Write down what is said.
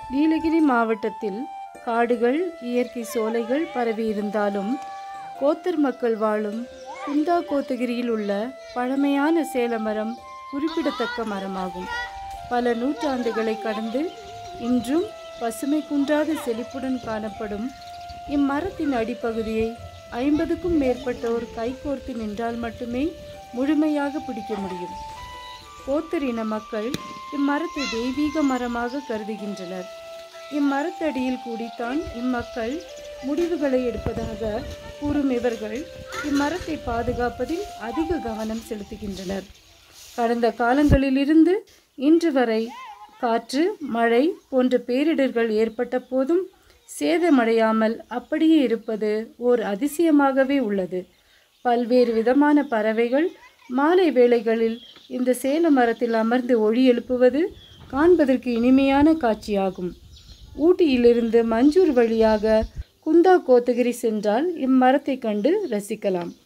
நீலகிரி மாவட்டத்தில் காடுகள் இயற்கை சோலைகள் பரவியிருந்தாலும் கோத்தர் மக்கள் வாழும் குந்தா கோத்தகிரியில் உள்ள பழமையான சேலமரம் குறிப்பிடத்தக்க மரமாகும் பல நூற்றாண்டுகளை கடந்து இன்றும் பசுமை குன்றாத செழிப்புடன் காணப்படும் இம்மரத்தின் அடிப்பகுதியை ஐம்பதுக்கும் மேற்பட்டோர் கைகோர்த்து நின்றால் மட்டுமே முழுமையாக பிடிக்க முடியும் கோத்தர் இன மக்கள் இம்மரத்தை தெய்வீக மரமாக கருதுகின்றனர் இம்மரத்தடியில் கூடித்தான் இம்மக்கள் முடிவுகளை எடுப்பதாக கூறும் இவர்கள் இம்மரத்தை பாதுகாப்பதில் அதிக கவனம் செலுத்துகின்றனர் கடந்த காலங்களிலிருந்து இன்று வரை காற்று மழை போன்ற பேரிடர்கள் ஏற்பட்ட போதும் சேதமடையாமல் அப்படியே இருப்பது ஓர் அதிசயமாகவே உள்ளது பல்வேறு விதமான பறவைகள் மாலை வேளைகளில் இந்த சேல மரத்தில் அமர்ந்து ஒளி எழுப்புவது காண்பதற்கு இனிமையான காட்சியாகும் ஊட்டியிலிருந்து மஞ்சூர் வழியாக குந்தா கோத்தகிரி சென்றால் இம்மரத்தை கண்டு ரசிக்கலாம்